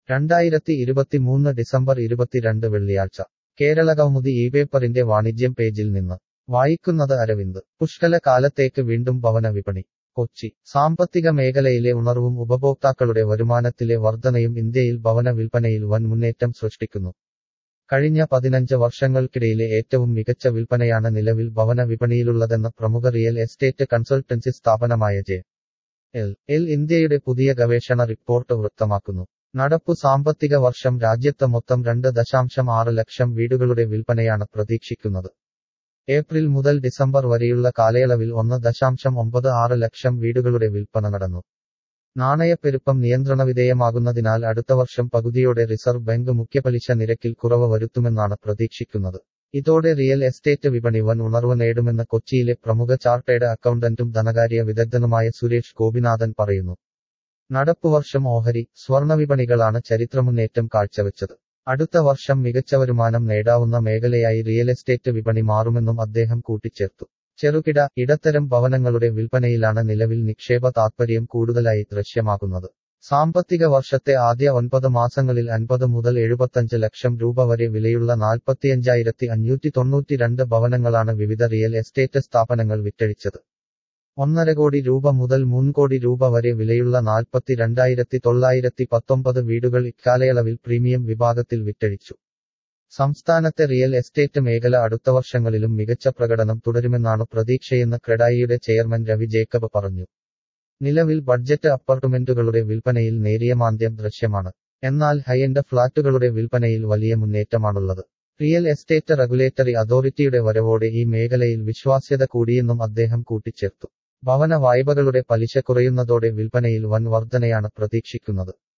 രണ്ടായിരത്തി ഇരുപത്തിമൂന്ന് ഡിസംബർ ഇരുപത്തിരണ്ട് വെള്ളിയാഴ്ച കേരളകൗമുദി ഈ പേപ്പറിന്റെ വാണിജ്യം പേജിൽ നിന്ന് വായിക്കുന്നത് അരവിന്ദ് പുഷ്കല കാലത്തേക്ക് വീണ്ടും ഭവന വിപണി കൊച്ചി സാമ്പത്തിക മേഖലയിലെ ഉണർവും ഉപഭോക്താക്കളുടെ വരുമാനത്തിലെ വർധനയും ഇന്ത്യയിൽ ഭവന വിൽപ്പനയിൽ വൻ മുന്നേറ്റം സൃഷ്ടിക്കുന്നു കഴിഞ്ഞ പതിനഞ്ച് വർഷങ്ങൾക്കിടയിലെ ഏറ്റവും മികച്ച വിൽപ്പനയാണ് നിലവിൽ ഭവന വിപണിയിലുള്ളതെന്ന് പ്രമുഖ റിയൽ എസ്റ്റേറ്റ് കൺസൾട്ടൻസി സ്ഥാപനമായ ജെ എൽ എൽ ഇന്ത്യയുടെ പുതിയ ഗവേഷണ റിപ്പോർട്ട് വൃക്തമാക്കുന്നു നടപ്പു സാമ്പത്തിക വർഷം രാജ്യത്ത് മൊത്തം രണ്ട് ദശാംശം ആറ് ലക്ഷം വീടുകളുടെ വിൽപ്പനയാണ് പ്രതീക്ഷിക്കുന്നത് ഏപ്രിൽ മുതൽ ഡിസംബർ വരെയുള്ള കാലയളവിൽ ഒന്ന് ദശാംശം ഒമ്പത് ആറ് ലക്ഷം വീടുകളുടെ വിൽപ്പന നടന്നു നാണയപ്പെരുപ്പം നിയന്ത്രണവിധേയമാകുന്നതിനാൽ അടുത്ത വർഷം പകുതിയോടെ റിസർവ് ബാങ്ക് മുഖ്യപലിശ നിരക്കിൽ കുറവ് വരുത്തുമെന്നാണ് പ്രതീക്ഷിക്കുന്നത് ഇതോടെ റിയൽ എസ്റ്റേറ്റ് വിപണി വൻ ഉണർവ് നേടുമെന്ന് കൊച്ചിയിലെ പ്രമുഖ ചാർട്ടേഡ് അക്കൗണ്ടന്റും ധനകാര്യ വിദഗ്ധനുമായ സുരേഷ് ഗോപിനാഥൻ പറയുന്നു നടപ്പുവർഷം ഓഹരി സ്വർണവിപണികളാണ് ചരിത്രമുന്നേറ്റം കാഴ്ചവെച്ചത് അടുത്ത വർഷം മികച്ച വരുമാനം നേടാവുന്ന മേഖലയായി റിയൽ എസ്റ്റേറ്റ് വിപണി മാറുമെന്നും അദ്ദേഹം കൂട്ടിച്ചേർത്തു ചെറുകിട ഇടത്തരം ഭവനങ്ങളുടെ വിൽപ്പനയിലാണ് നിലവിൽ നിക്ഷേപ താത്പര്യം കൂടുതലായി ദൃശ്യമാകുന്നത് സാമ്പത്തിക വർഷത്തെ ആദ്യ ഒൻപത് മാസങ്ങളിൽ അൻപത് മുതൽ എഴുപത്തഞ്ച് ലക്ഷം രൂപ വരെ വിലയുള്ള നാൽപ്പത്തിയഞ്ചായിരത്തി അഞ്ഞൂറ്റി തൊണ്ണൂറ്റിരണ്ട് ഭവനങ്ങളാണ് വിവിധ റിയൽ എസ്റ്റേറ്റ് സ്ഥാപനങ്ങൾ വിറ്റഴിച്ചത് ഒന്നര കോടി രൂപ മുതൽ മൂന്ന് കോടി രൂപ വരെ വിലയുള്ള നാൽപ്പത്തി രണ്ടായിരത്തി തൊള്ളായിരത്തി പത്തൊമ്പത് വീടുകൾ ഇക്കാലയളവിൽ പ്രീമിയം വിഭാഗത്തിൽ വിറ്റഴിച്ചു സംസ്ഥാനത്തെ റിയൽ എസ്റ്റേറ്റ് മേഖല അടുത്ത വർഷങ്ങളിലും മികച്ച പ്രകടനം തുടരുമെന്നാണ് പ്രതീക്ഷയെന്ന് ക്രെഡായിയുടെ ചെയർമാൻ രവി ജേക്കബ് പറഞ്ഞു നിലവിൽ ബഡ്ജറ്റ് അപ്പാർട്ട്മെന്റുകളുടെ വിൽപ്പനയിൽ നേരിയ മാന്ദ്യം ദൃശ്യമാണ് എന്നാൽ ഹൈഎൻഡ് ഫ്ളാറ്റുകളുടെ വിൽപ്പനയിൽ വലിയ മുന്നേറ്റമാണുള്ളത് റിയൽ എസ്റ്റേറ്റ് റെഗുലേറ്ററി അതോറിറ്റിയുടെ വരവോടെ ഈ മേഖലയിൽ വിശ്വാസ്യത കൂടിയെന്നും അദ്ദേഹം കൂട്ടിച്ചേർത്തു ഭവന വായ്പകളുടെ പലിശ കുറയുന്നതോടെ വിൽപ്പനയിൽ വൻ വർധനയാണ് പ്രതീക്ഷിക്കുന്നത്